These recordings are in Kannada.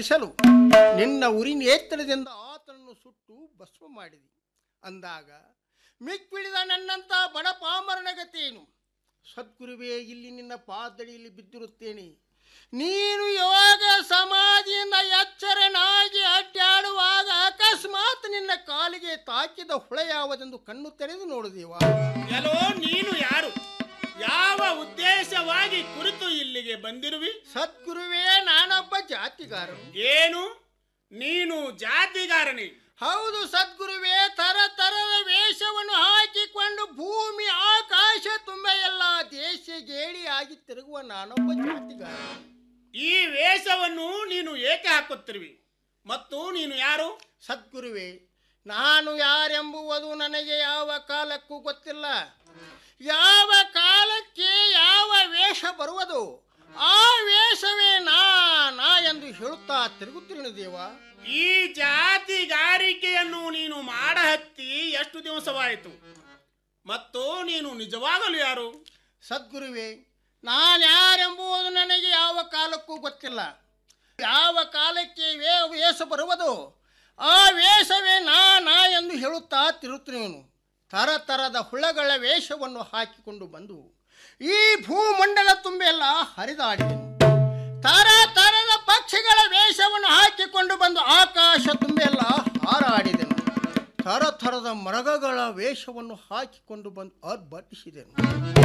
ಹರಿಸಲು ನಿನ್ನ ಉರಿ ನೇತ್ರದಿಂದ ಆತನನ್ನು ಸುಟ್ಟು ಭಸ್ಮ ಮಾಡಿದಿ ಅಂದಾಗ ಮಿಕ್ಕಿಳಿದ ನನ್ನಂತ ಬಡ ಪಾಮರನ ಗತಿಯೇನು ಸದ್ಗುರುವೇ ಇಲ್ಲಿ ನಿನ್ನ ಪಾದಡಿಯಲ್ಲಿ ಬಿದ್ದಿರುತ್ತೇನೆ ನೀನು ಯಾವಾಗ ಸಮಾಧಿಯಿಂದ ಎಚ್ಚರನಾಗಿ ಅಡ್ಡಾಡುವಾಗ ಅಕಸ್ಮಾತ್ ನಿನ್ನ ಕಾಲಿಗೆ ತಾಕಿದ ಹುಳ ಯಾವುದೆಂದು ಕಣ್ಣು ತೆರೆದು ನೋಡುದೇವಾ ಎಲ್ಲೋ ನೀನು ಯಾರು ಯಾವ ಉದ್ದೇಶವಾಗಿ ಕುರಿತು ಇಲ್ಲಿಗೆ ಬಂದಿರುವಿ ಸದ್ಗುರುವೇ ನಾನೊಬ್ಬ ಜಾತಿಗಾರನು ಏನು ನೀನು ಜಾತಿಗಾರನೇ ಹೌದು ಸದ್ಗುರುವೇ ತರ ತರದ ವೇಷವನ್ನು ಹಾಕಿಕೊಂಡು ಭೂಮಿ ಆಕಾಶ ತುಂಬ ಎಲ್ಲ ದೇಶ ಗೇಡಿಯಾಗಿ ತಿರುಗುವ ನಾನೊಬ್ಬ ಜಾತಿಗಾರ ಈ ವೇಷವನ್ನು ನೀನು ಏಕೆ ಹಾಕುತ್ತಿರುವಿ ಮತ್ತು ನೀನು ಯಾರು ಸದ್ಗುರುವೇ ನಾನು ಯಾರೆಂಬುವುದು ನನಗೆ ಯಾವ ಕಾಲಕ್ಕೂ ಗೊತ್ತಿಲ್ಲ ಯಾವ ಕಾಲಕ್ಕೆ ಯಾವ ವೇಷ ಬರುವುದು ಆ ವೇಷವೇ ನಾ ನಾ ಎಂದು ಹೇಳುತ್ತಾ ತಿರುಗುತ್ತಿರುವೆ ದೇವ ಈ ಜಾತಿಗಾರಿಕೆಯನ್ನು ನೀನು ಮಾಡ ಹತ್ತಿ ಎಷ್ಟು ದಿವಸವಾಯಿತು ಮತ್ತು ನೀನು ನಿಜವಾಗಲು ಯಾರು ಸದ್ಗುರುವೇ ನಾನು ಯಾರೆಂಬುದು ನನಗೆ ಯಾವ ಕಾಲಕ್ಕೂ ಗೊತ್ತಿಲ್ಲ ಯಾವ ಕಾಲಕ್ಕೆ ವೇ ವೇಷ ಬರುವುದು ಆ ವೇಷವೇ ನಾ ನಾ ಎಂದು ಹೇಳುತ್ತಾ ತಿರುತ್ತೇನು ತರ ತರದ ಹುಳಗಳ ವೇಷವನ್ನು ಹಾಕಿಕೊಂಡು ಬಂದು ಈ ಭೂಮಂಡಲ ತುಂಬೆಲ್ಲ ಹರಿದಾಡಿದೆನು ತರ ತರದ ಪಕ್ಷಿಗಳ ವೇಷವನ್ನು ಹಾಕಿಕೊಂಡು ಬಂದು ಆಕಾಶ ತುಂಬೆಲ್ಲ ಹಾರಾಡಿದೆನು ಥರ ಥರದ ಮರಗಗಳ ವೇಷವನ್ನು ಹಾಕಿಕೊಂಡು ಬಂದು ಅರ್ಭಟಿಸಿದೆನು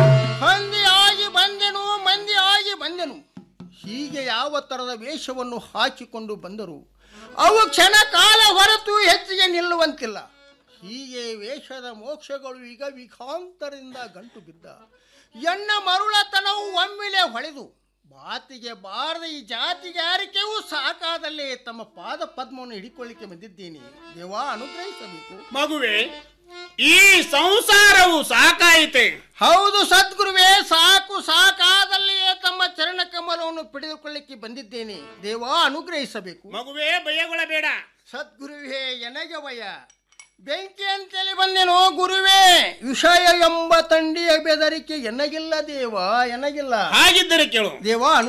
ಹಂದಿಯಾಗಿ ಬಂದೆನು ಮಂದಿಯಾಗಿ ಬಂದೆನು ಹೀಗೆ ಯಾವ ಥರದ ವೇಷವನ್ನು ಹಾಕಿಕೊಂಡು ಬಂದರು ಅವು ಕ್ಷಣ ಕಾಲ ಹೊರತು ಹೆಚ್ಚಿಗೆ ನಿಲ್ಲುವಂತಿಲ್ಲ ಹೀಗೆ ವೇಷದ ಮೋಕ್ಷಗಳು ಈಗ ವಿಖಾಂತರದಿಂದ ಗಂಟು ಬಿದ್ದ ಎಣ್ಣ ಮರುಳತನವು ಒಮ್ಮೆಲೆ ಹೊಳೆದು ಮಾತಿಗೆ ಬಾರದ ಈ ಜಾತಿಗಾರಿಕೆಯೂ ಸಾಕಾದಲ್ಲೇ ತಮ್ಮ ಪಾದ ಪದ್ಮವನ್ನು ಹಿಡಿಕೊಳ್ಳಿಕ್ಕೆ ಬಂದಿದ್ದೇನೆ ದೇವಾ ಅನುಗ್ರಹಿಸಬೇಕು ಮಗುವೆ ಈ ಸಂಸಾರವು ಸಾಕಾಯಿತೆ ಹೌದು ಸದ್ಗುರುವೇ ಸಾಕು ಸಾಕಾದಲ್ಲಿಯೇ ತಮ್ಮ ಚರಣ ಕಮಲವನ್ನು ಪಡೆದುಕೊಳ್ಳಿಕ್ಕೆ ಬಂದಿದ್ದೇನೆ ದೇವಾ ಅನುಗ್ರಹಿಸಬೇಕು ಮಗುವೆ ಭಯಗೊಳ್ಳಬೇಡ ಸದ್ಗುರುವೇ ಎನಗೆ ಭಯ ಬೆಂಕಿ ಅಂತೇಳಿ ಬಂದೆನೋ ಗುರುವೇ ವಿಷಯ ಎಂಬ ತಂಡಿಯ ಬೆದರಿಕೆ ಎನಗಿಲ್ಲ ದೇವ ಎನಗಿಲ್ಲ ಹಾಗಿದ್ದರೆ ಕೇಳು ದೇವ ಅನು